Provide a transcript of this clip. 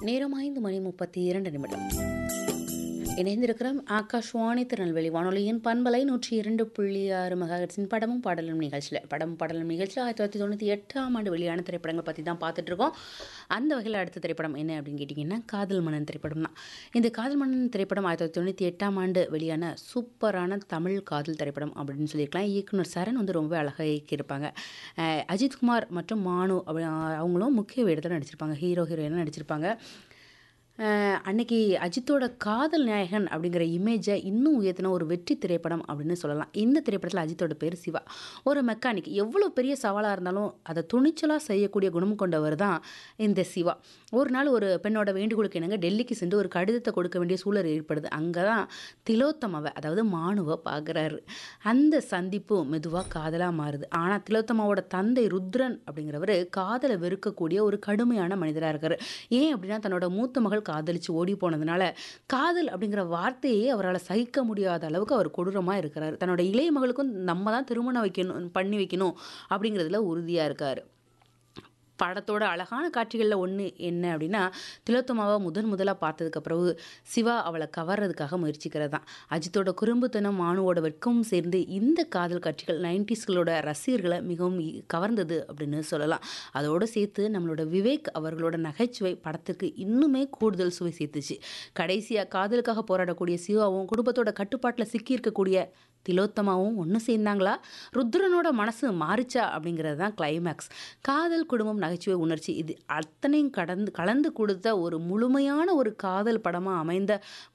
நேரம் ஐந்து மணி முப்பத்தி இரண்டு நிமிடம் இணைந்திருக்கிறோம் ஆகாஷ்வாணி திருநெல்வேலி வானொலியின் பண்பலை நூற்றி இரண்டு புள்ளி ஆறு மெகாஹெட்ஸின் படமும் பாடலும் நிகழ்ச்சியில் படமும் பாடலும் நிகழ்ச்சியில் ஆயிரத்தி தொள்ளாயிரத்தி தொண்ணூற்றி எட்டாம் ஆண்டு வெளியான திரைப்படங்கள் பற்றி தான் பார்த்துட்டு இருக்கோம் அந்த வகையில் அடுத்த திரைப்படம் என்ன அப்படின்னு கேட்டிங்கன்னா காதல் மன்னன் திரைப்படம் தான் இந்த காதல் மன்னன் திரைப்படம் ஆயிரத்தி தொள்ளாயிரத்தி தொண்ணூற்றி எட்டாம் ஆண்டு வெளியான சூப்பரான தமிழ் காதல் திரைப்படம் அப்படின்னு சொல்லியிருக்கலாம் இயக்குனர் சரண் வந்து ரொம்ப அழகாக இயக்கியிருப்பாங்க அஹ் அஜித்குமார் மற்றும் மானு அப்படி அவங்களும் முக்கிய வேடத்தில் நடிச்சிருப்பாங்க ஹீரோ ஹீரோயினாக நடிச்சிருப்பாங்க அஹ் அன்னைக்கு அஜித்தோட காதல் நாயகன் அப்படிங்கிற இமேஜை இன்னும் உயர்த்தின ஒரு வெற்றி திரைப்படம் அப்படின்னு சொல்லலாம் இந்த திரைப்படத்தில் அஜித்தோட பேர் சிவா ஒரு மெக்கானிக் எவ்வளோ பெரிய சவாலாக இருந்தாலும் அதை துணிச்சலாக செய்யக்கூடிய குணம் கொண்டவர் தான் இந்த சிவா ஒரு நாள் ஒரு பெண்ணோட வேண்டுகோளுக்கு இணங்க டெல்லிக்கு சென்று ஒரு கடிதத்தை கொடுக்க வேண்டிய சூழல் ஏற்படுது அங்கே தான் திலோத்தமாவை அதாவது மானுவை பார்க்குறாரு அந்த சந்திப்பு மெதுவாக காதலாக மாறுது ஆனால் திலோத்தமாவோட தந்தை ருத்ரன் அப்படிங்கிறவர் காதலை வெறுக்கக்கூடிய ஒரு கடுமையான மனிதராக இருக்கார் ஏன் அப்படின்னா தன்னோட மூத்த மகள் காதலிச்சு ஓடி போனதுனால காதல் அப்படிங்கிற வார்த்தையே அவரால் சகிக்க முடியாத அளவுக்கு அவர் கொடூரமாக இருக்கிறார் தன்னோட இளைய மகளுக்கும் நம்ம தான் திருமணம் வைக்கணும் பண்ணி வைக்கணும் அப்படிங்கிறதுல உறுதியாக இருக்கார் படத்தோட அழகான காட்சிகளில் ஒன்று என்ன அப்படின்னா திலோத்தமாவை முதன் முதலாக பார்த்ததுக்கு பிறகு சிவா அவளை கவர்றதுக்காக முயற்சிக்கிறது தான் அஜித்தோட குறும்புத்தனம் மானுவோட வெட்கமும் சேர்ந்து இந்த காதல் காட்சிகள் நைன்டிஸ்களோட ரசிகர்களை மிகவும் ஈ- கவர்ந்தது அப்படின்னு சொல்லலாம் அதோடு சேர்த்து நம்மளோட விவேக் அவர்களோட நகைச்சுவை படத்துக்கு இன்னுமே கூடுதல் சுவை சேர்த்துச்சு கடைசியாக காதலுக்காக போராடக்கூடிய சிவாவும் குடும்பத்தோட கட்டுப்பாட்டில் சிக்கியிருக்கக்கூடிய திலோத்தமாவும் ஒன்று சேர்ந்தாங்களா ருத்ரனோட மனசு மாறிச்சா அப்படிங்கிறது தான் கிளைமேக்ஸ் காதல் குடும்பம் நகைச்சுவை உணர்ச்சி இது அத்தனையும் கடந்து கலந்து கொடுத்த ஒரு முழுமையான ஒரு காதல் படமாக அமைந்த